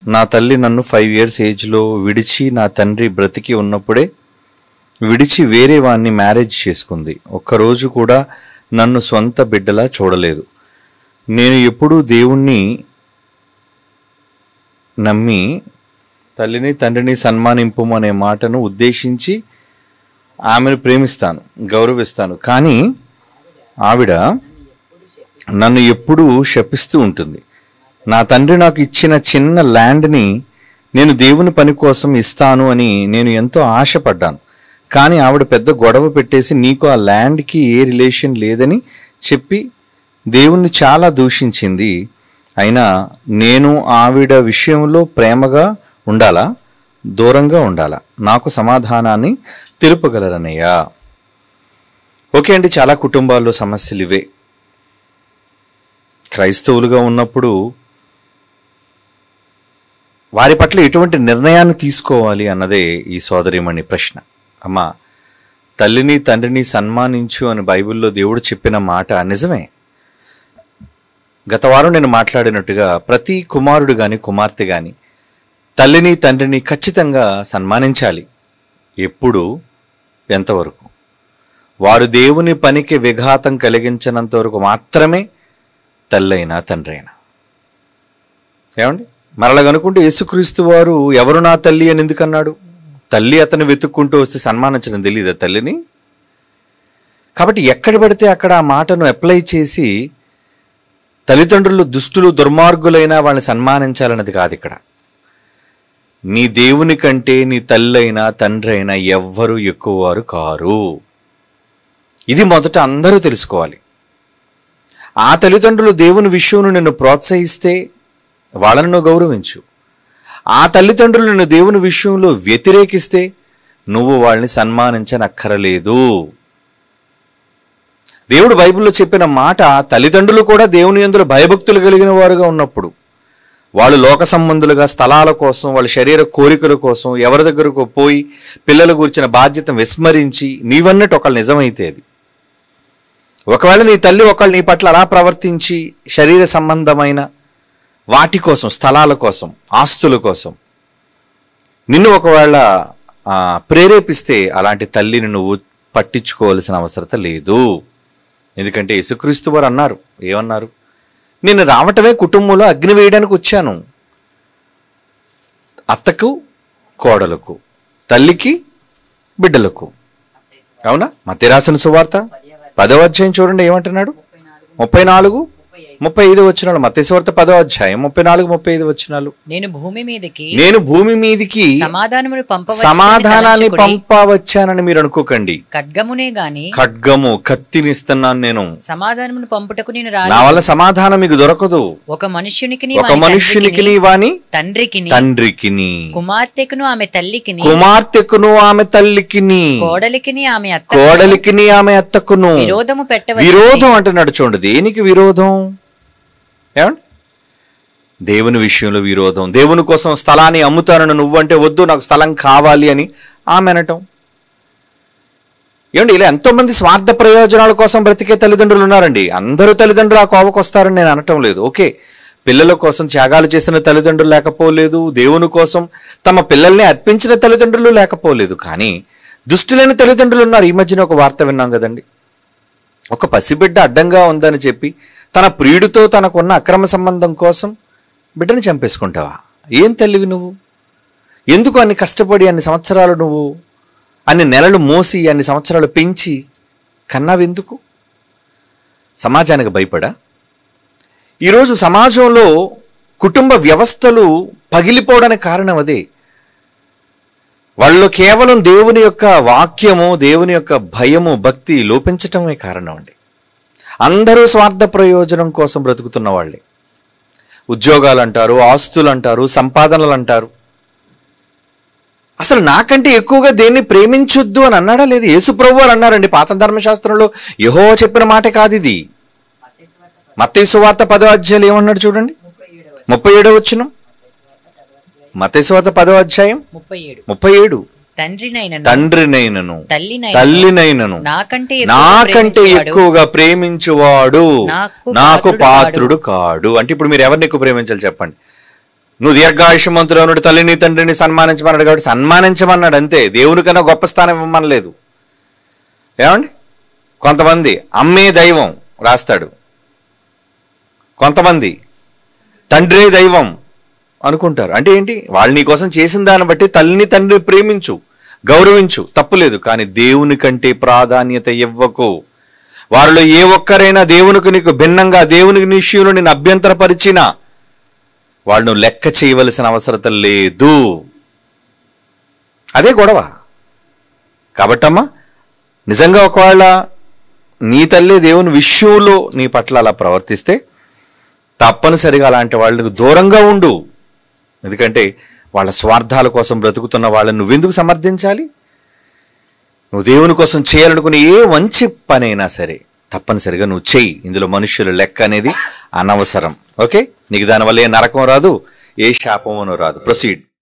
నా తల్లి నన్ను ఫైవ్ ఇయర్స్ ఏజ్లో విడిచి నా తండ్రి బ్రతికి ఉన్నప్పుడే విడిచి వేరే వాణ్ణి మ్యారేజ్ చేసుకుంది ఒక్కరోజు కూడా నన్ను సొంత బిడ్డలా చూడలేదు నేను ఎప్పుడూ దేవుణ్ణి నమ్మి తల్లిని తండ్రిని సన్మానింపు అనే మాటను ఉద్దేశించి ఆమెను ప్రేమిస్తాను గౌరవిస్తాను కానీ ఆవిడ నన్ను ఎప్పుడూ శపిస్తూ ఉంటుంది నా తండ్రి నాకు ఇచ్చిన చిన్న ల్యాండ్ని నేను దేవుని పని కోసం ఇస్తాను అని నేను ఎంతో ఆశపడ్డాను కానీ ఆవిడ పెద్ద గొడవ పెట్టేసి నీకు ఆ ల్యాండ్కి ఏ రిలేషన్ లేదని చెప్పి దేవుణ్ణి చాలా దూషించింది అయినా నేను ఆవిడ విషయంలో ప్రేమగా ఉండాలా దూరంగా ఉండాలా నాకు సమాధానాన్ని తెలుపగలరనయ్యా ఓకే అండి చాలా కుటుంబాల్లో సమస్యలు ఇవే క్రైస్తవులుగా ఉన్నప్పుడు వారి పట్ల ఎటువంటి నిర్ణయాన్ని తీసుకోవాలి అన్నదే ఈ సోదరిమణి ప్రశ్న అమ్మా తల్లిని తండ్రిని సన్మానించు అని బైబిల్లో దేవుడు చెప్పిన మాట నిజమే గత వారం నేను మాట్లాడినట్టుగా ప్రతి కుమారుడు గాని కుమార్తె గాని తల్లిని తండ్రిని ఖచ్చితంగా సన్మానించాలి ఎప్పుడు ఎంతవరకు వారు దేవుని పనికి విఘాతం కలిగించినంత వరకు మాత్రమే తల్లైనా తండ్రైనా ఏమండి మరలా కనుకుంటే యేసుక్రీస్తు వారు ఎవరు నా తల్లి అని ఎందుకన్నాడు తల్లి అతను వెతుక్కుంటూ వస్తే సన్మానించడం తెలియదా తల్లిని కాబట్టి ఎక్కడ పడితే అక్కడ ఆ మాటను అప్లై చేసి తల్లిదండ్రులు దుష్టులు దుర్మార్గులైనా వాళ్ళని సన్మానించాలన్నది కాదు ఇక్కడ నీ దేవుని కంటే నీ తల్లైనా తండ్రి అయినా ఎవ్వరూ ఎక్కువ వారు కారు ఇది మొదట అందరూ తెలుసుకోవాలి ఆ తల్లిదండ్రులు దేవుని విషయంలో నిన్ను ప్రోత్సహిస్తే వాళ్ళను నువ్వు గౌరవించు ఆ తల్లిదండ్రులు నిన్ను దేవుని విషయంలో వ్యతిరేకిస్తే నువ్వు వాళ్ళని సన్మానించనక్కరలేదు దేవుడు బైబిల్లో చెప్పిన మాట తల్లిదండ్రులు కూడా దేవుని ఎందులో భయభక్తులు కలిగిన వారుగా ఉన్నప్పుడు వాళ్ళు లోక సంబంధులుగా స్థలాల కోసం వాళ్ళ శరీర కోరికల కోసం ఎవరి దగ్గరకు పోయి పిల్లల గురించిన బాధ్యత విస్మరించి నీవన్నట్టు ఒకళ్ళు నిజమైతే అది ఒకవేళ నీ తల్లి ఒకళ్ళు నీ పట్ల అలా ప్రవర్తించి శరీర సంబంధమైన వాటి కోసం స్థలాల కోసం ఆస్తుల కోసం నిన్ను ఒకవేళ ఆ, ప్రేరేపిస్తే అలాంటి తల్లిని నువ్వు పట్టించుకోవాల్సిన అవసరత లేదు ఎందుకంటే యేసుక్రీస్తు వారు అన్నారు ఏమన్నారు నేను రావటమే కుటుంబంలో అగ్ని వేయడానికి వచ్చాను అత్తకు కోడలకు తల్లికి బిడ్డలకు అవునా మధ్య రాసిన సువార్త పదవ అధ్యాయం చూడండి ఏమంటున్నాడు ముప్పై నాలుగు ముప్పై ఐదు వచ్చినాలు మత్స్యవార్త పదవ అధ్యాయం ముప్పై నాలుగు ముప్పై ఐదు వచ్చినాలు నేను భూమి మీదకి నేను భూమి మీదికి సమాధానమును పంపవచ్చు సమాధానాన్ని పంపవచ్చానని మీరు అనుకోకండి ఖడ్గమునే గాని ఖడ్గము కత్తినిస్తున్నాను నేను సమాధానమును పంపుటకు నేను నా రా వల్ల సమాధానం మీకు దొరకదు ఒక మనుష్యునికి ఒక మనుష్యునికి వాని తండ్రికి తండ్రికిని కుమార్తెకును ఆమె తల్లికిని కుమార్తెకును ఆమె తల్లికిని కోడలికిని ఆమె అత్త కోడలికిని ఆమె అత్తకును విరోధము పెట్టవచ్చు విరోధం అంటున్నాడు చూడండి దేనికి విరోధం ఏమండి దేవుని విషయంలో విరోధం దేవుని కోసం స్థలాన్ని అమ్ముతానని నువ్వంటే వద్దు నాకు స్థలం కావాలి అని ఆమె అనటం ఏమండి ఇలా ఎంతో మంది స్వార్థ ప్రయోజనాల కోసం బ్రతికే తల్లిదండ్రులు ఉన్నారండి అందరూ తల్లిదండ్రులు ఆ కోవకు వస్తారని నేను అనటం లేదు ఓకే పిల్లల కోసం త్యాగాలు చేసిన తల్లిదండ్రులు లేకపోలేదు దేవుని కోసం తమ పిల్లల్ని అర్పించిన తల్లిదండ్రులు లేకపోలేదు కానీ దుష్టులైన తల్లిదండ్రులు ఉన్నారు ఈ మధ్యన ఒక వార్త విన్నాం కదండి ఒక పసిబిడ్డ అడ్డంగా ఉందని చెప్పి తన ప్రియుడితో తనకున్న అక్రమ సంబంధం కోసం బిడ్డని చంపేసుకుంటావా ఏం తల్లివి నువ్వు ఎందుకు అన్ని కష్టపడి అన్ని సంవత్సరాలు నువ్వు అన్ని నెలలు మోసి అన్ని సంవత్సరాలు పెంచి కన్నావెందుకు సమాజానికి భయపడా ఈరోజు సమాజంలో కుటుంబ వ్యవస్థలు పగిలిపోవడానికి కారణం అదే వాళ్ళు కేవలం దేవుని యొక్క వాక్యము దేవుని యొక్క భయము భక్తి లోపించటమే కారణం అండి అందరూ స్వార్థ ప్రయోజనం కోసం బ్రతుకుతున్న వాళ్ళే ఉద్యోగాలు అంటారు ఆస్తులు అంటారు సంపాదనలు అంటారు అసలు నాకంటే ఎక్కువగా దేన్ని ప్రేమించొద్దు అని అన్నాడా లేదు యేసుప్రభు అని అన్నారండి పాత ధర్మశాస్త్రంలో యహో చెప్పిన మాట కాదు ఇది మత్తయి సువార్త పదో అధ్యాయులు ఏమన్నాడు చూడండి ముప్పై ఏడో వచ్చిన మత్తయి సువార్త పదో అధ్యాయం ముప్పై ఏడు ముప్పై ఏడు తండ్రినైనను తండ్రినైనను తల్లినైనను తల్లినైనను నాకంటే ఎక్కువ నాకంటే ప్రేమించువాడు ఎక్కువగా ప్రేమించువాడు నాకు నాకు పాత్రుడు పాత్రుడు కాడు అంటే ఇప్పుడు మీరు ఎవరిని ఎక్కువ ప్రేమించాలి చెప్పండి నువ్వు దీర్ఘాయుషమంతుడు తల్లిని తండ్రిని సన్మానించమన్నాడు కాబట్టి సన్మానించమన్నాడు అంతే దేవునికన్నా గొప్ప స్థానం ఇవ్వమనలేదు ఏమండి కొంతమంది అమ్మే దైవం రాస్తాడు కొంతమంది తండ్రే దైవం అనుకుంటారు అంటే ఏంటి వాళ్ళు నీ కోసం చేసిన దాన్ని బట్టి తల్లిని తండ్రిని ప్రేమించు గౌరవించు తప్పులేదు కానీ దేవుని కంటే ప్రాధాన్యత ఇవ్వకు వారిలో ఏ ఒక్కరైనా దేవునికి నీకు భిన్నంగా దేవునికి నీ విషయంలో నేను అభ్యంతరపరిచినా వాళ్ళు నువ్వు లెక్క చేయవలసిన అవసరం లేదు అదే గొడవ కాబట్టమ్మా నిజంగా ఒకవేళ నీ తల్లి దేవుని విషయంలో నీ పట్ల అలా ప్రవర్తిస్తే తప్పనిసరిగా అలాంటి వాళ్ళకు దూరంగా ఉండు ఎందుకంటే వాళ్ళ స్వార్థాల కోసం బ్రతుకుతున్న వాళ్ళని నువ్వెందుకు సమర్థించాలి నువ్వు దేవుని కోసం చేయాలనుకునే ఏ మంచి పనైనా సరే తప్పనిసరిగా నువ్వు చెయ్యి ఇందులో మనుష్యుల లెక్క అనేది అనవసరం ఓకే నీకు దానివల్ల ఏ నరకం రాదు ఏ శాపమును రాదు ప్రొసీడ్